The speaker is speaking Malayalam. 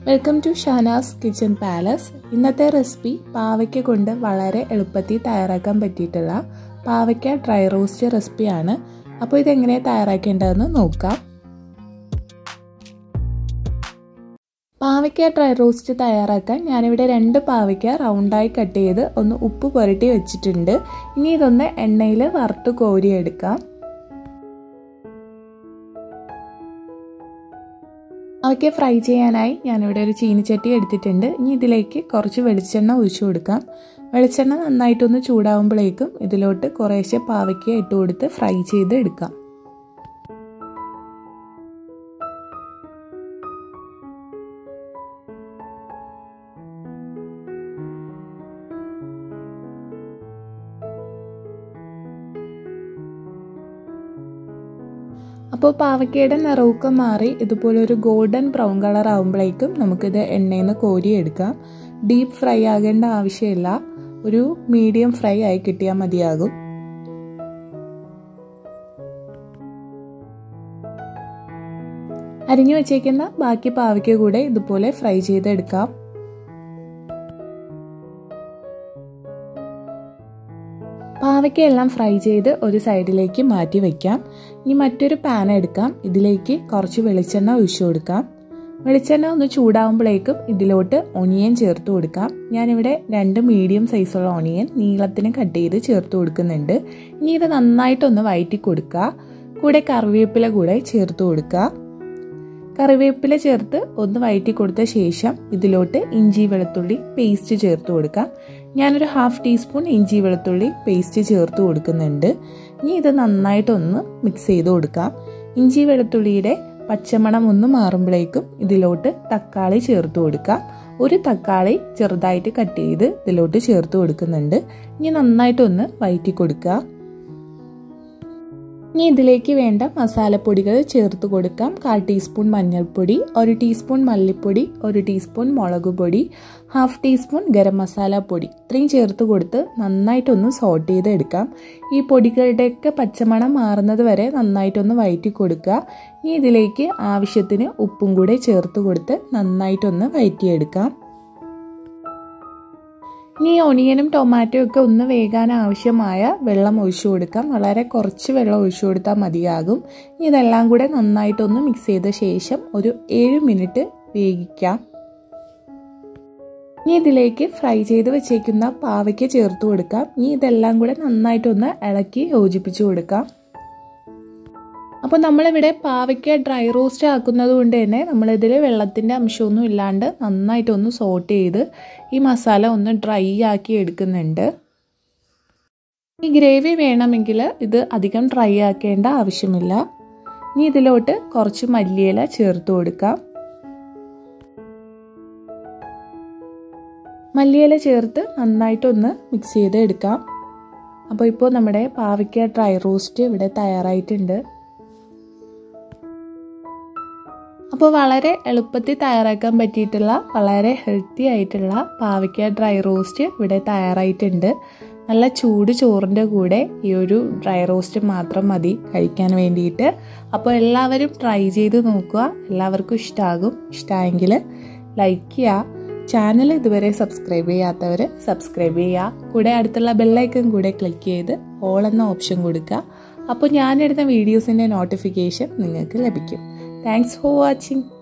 Welcome to Shahnaz kitchen palace ഇന്നത്തെ റെസിപ്പി പാവയ്ക്ക കൊണ്ട് വളരെ എളുപ്പത്തിൽ തയ്യാറാക്കാൻ പറ്റിയിട്ടുള്ള പാവയ്ക്ക ഡ്രൈ റോസ്റ്റ് റെസിപ്പിയാണ് അപ്പോൾ ഇതെങ്ങനെ തയ്യാറാക്കേണ്ടതെന്ന് നോക്കാം പാവയ്ക്ക ഡ്രൈ റോസ്റ്റ് തയ്യാറാക്കാൻ ഞാനിവിടെ രണ്ട് പാവയ്ക്ക റൗണ്ടായി കട്ട് ചെയ്ത് ഒന്ന് ഉപ്പ് പുരട്ടി വെച്ചിട്ടുണ്ട് ഇനി ഇതൊന്ന് എണ്ണയിൽ വറുത്ത് കോരിയെടുക്കാം അവയ്ക്ക് ഫ്രൈ ചെയ്യാനായി ഞാനിവിടെ ഒരു ചീനിച്ചട്ടി എടുത്തിട്ടുണ്ട് ഇനി ഇതിലേക്ക് കുറച്ച് വെളിച്ചെണ്ണ ഒഴിച്ചു കൊടുക്കാം വെളിച്ചെണ്ണ നന്നായിട്ടൊന്ന് ചൂടാവുമ്പോഴേക്കും ഇതിലോട്ട് കുറേശ്ശെ പാവയ്ക്ക ഇട്ട് കൊടുത്ത് ഫ്രൈ ചെയ്ത് എടുക്കാം അപ്പോൾ പാവയ്ക്കയുടെ നിറവൊക്കെ മാറി ഇതുപോലെ ഒരു ഗോൾഡൻ ബ്രൗൺ കളർ ആകുമ്പോഴേക്കും നമുക്കിത് എണ്ണയിൽ നിന്ന് കോരിയെടുക്കാം ഡീപ്പ് ഫ്രൈ ആകേണ്ട ആവശ്യമില്ല ഒരു മീഡിയം ഫ്രൈ ആയി കിട്ടിയാൽ മതിയാകും അരിഞ്ഞു വെച്ചേക്കുന്ന ബാക്കി പാവയ്ക്ക കൂടെ ഇതുപോലെ ഫ്രൈ ചെയ്തെടുക്കാം പാവയ്ക്കയെല്ലാം ഫ്രൈ ചെയ്ത് ഒരു സൈഡിലേക്ക് മാറ്റി വയ്ക്കാം ഇനി മറ്റൊരു പാൻ എടുക്കാം ഇതിലേക്ക് കുറച്ച് വെളിച്ചെണ്ണ ഒഴിച്ചു കൊടുക്കാം വെളിച്ചെണ്ണ ഒന്ന് ചൂടാവുമ്പോഴേക്കും ഇതിലോട്ട് ഒണിയൻ ചേർത്ത് കൊടുക്കാം ഞാനിവിടെ രണ്ട് മീഡിയം സൈസുള്ള ഒണിയൻ നീളത്തിന് കട്ട് ചെയ്ത് ചേർത്ത് കൊടുക്കുന്നുണ്ട് ഇനി ഇത് നന്നായിട്ടൊന്ന് വയറ്റി കൊടുക്കുക കൂടെ കറിവേപ്പില കൂടെ ചേർത്ത് കൊടുക്കുക കറിവേപ്പില ചേർത്ത് ഒന്ന് വയറ്റി കൊടുത്ത ശേഷം ഇതിലോട്ട് ഇഞ്ചി വെളുത്തുള്ളി പേസ്റ്റ് ചേർത്ത് കൊടുക്കാം ഞാനൊരു ഹാഫ് ടീസ്പൂൺ ഇഞ്ചി വെളുത്തുള്ളി പേസ്റ്റ് ചേർത്ത് കൊടുക്കുന്നുണ്ട് ഇനി ഇത് നന്നായിട്ടൊന്ന് മിക്സ് ചെയ്ത് കൊടുക്കാം ഇഞ്ചി വെളുത്തുള്ളിയുടെ പച്ചമണം ഒന്ന് മാറുമ്പോഴേക്കും ഇതിലോട്ട് തക്കാളി ചേർത്ത് കൊടുക്കാം ഒരു തക്കാളി ചെറുതായിട്ട് കട്ട് ചെയ്ത് ഇതിലോട്ട് ചേർത്ത് കൊടുക്കുന്നുണ്ട് ഇനി നന്നായിട്ടൊന്ന് വയറ്റി കൊടുക്കുക ഇനി ഇതിലേക്ക് വേണ്ട മസാലപ്പൊടികൾ ചേർത്ത് കൊടുക്കാം കാൽ ടീസ്പൂൺ മഞ്ഞൾപ്പൊടി ഒരു ടീസ്പൂൺ മല്ലിപ്പൊടി ഒരു ടീസ്പൂൺ മുളക് പൊടി ഹാഫ് ടീസ്പൂൺ ഗരം മസാല പൊടി ഇത്രയും ചേർത്ത് കൊടുത്ത് നന്നായിട്ടൊന്ന് സോട്ട് ചെയ്ത് എടുക്കാം ഈ പൊടികളുടെയൊക്കെ പച്ചമണം മാറുന്നത് വരെ നന്നായിട്ടൊന്ന് വയറ്റി കൊടുക്കുക ഇനി ഇതിലേക്ക് ആവശ്യത്തിന് ഉപ്പും കൂടെ ചേർത്ത് കൊടുത്ത് നന്നായിട്ടൊന്ന് വയറ്റിയെടുക്കാം ഇനി ഒണിയനും ടൊമാറ്റോ ഒക്കെ ഒന്ന് വേകാൻ ആവശ്യമായ വെള്ളം ഒഴിച്ചു കൊടുക്കാം വളരെ കുറച്ച് വെള്ളം ഒഴിച്ചു കൊടുത്താൽ മതിയാകും ഇനി ഇതെല്ലാം കൂടെ നന്നായിട്ടൊന്ന് മിക്സ് ചെയ്ത ശേഷം ഒരു ഏഴ് മിനിറ്റ് വേവിക്കാം ഇനി ഇതിലേക്ക് ഫ്രൈ ചെയ്ത് വെച്ചേക്കുന്ന പാവയ്ക്ക് ചേർത്ത് കൊടുക്കാം ഇനി ഇതെല്ലാം കൂടെ നന്നായിട്ടൊന്ന് ഇളക്കി യോജിപ്പിച്ചു കൊടുക്കാം അപ്പോൾ നമ്മളിവിടെ പാവയ്ക്ക ഡ്രൈ റോസ്റ്റ് ആക്കുന്നത് കൊണ്ട് തന്നെ നമ്മളിതിൽ വെള്ളത്തിൻ്റെ അംശമൊന്നും ഇല്ലാണ്ട് നന്നായിട്ടൊന്ന് സോട്ട് ചെയ്ത് ഈ മസാല ഒന്ന് ഡ്രൈ ആക്കി എടുക്കുന്നുണ്ട് ഈ ഗ്രേവി വേണമെങ്കിൽ ഇത് അധികം ഡ്രൈ ആക്കേണ്ട ആവശ്യമില്ല ഇനി ഇതിലോട്ട് കുറച്ച് മല്ലിയില ചേർത്ത് കൊടുക്കാം മല്ലിയില ചേർത്ത് നന്നായിട്ടൊന്ന് മിക്സ് ചെയ്ത് എടുക്കാം അപ്പോൾ ഇപ്പോൾ നമ്മുടെ പാവയ്ക്ക ഡ്രൈ റോസ്റ്റ് ഇവിടെ തയ്യാറായിട്ടുണ്ട് അപ്പോൾ വളരെ എളുപ്പത്തിൽ തയ്യാറാക്കാൻ പറ്റിയിട്ടുള്ള വളരെ ഹെൽത്തി ആയിട്ടുള്ള പാവയ്ക്ക ഡ്രൈ റോസ്റ്റ് ഇവിടെ തയ്യാറായിട്ടുണ്ട് നല്ല ചൂട് ചോറിൻ്റെ കൂടെ ഈ ഒരു ഡ്രൈ റോസ്റ്റ് മാത്രം മതി കഴിക്കാൻ വേണ്ടിയിട്ട് അപ്പോൾ എല്ലാവരും ട്രൈ ചെയ്ത് നോക്കുക എല്ലാവർക്കും ഇഷ്ടമാകും ഇഷ്ടമായെങ്കിൽ ലൈക്ക് ചെയ്യുക ചാനൽ ഇതുവരെ സബ്സ്ക്രൈബ് ചെയ്യാത്തവർ സബ്സ്ക്രൈബ് ചെയ്യുക കൂടെ അടുത്തുള്ള ബെല്ലൈക്കൺ കൂടെ ക്ലിക്ക് ചെയ്ത് ഓൾ എന്ന ഓപ്ഷൻ കൊടുക്കുക അപ്പോൾ ഞാനിടുന്ന വീഡിയോസിൻ്റെ നോട്ടിഫിക്കേഷൻ നിങ്ങൾക്ക് ലഭിക്കും Thanks for watching.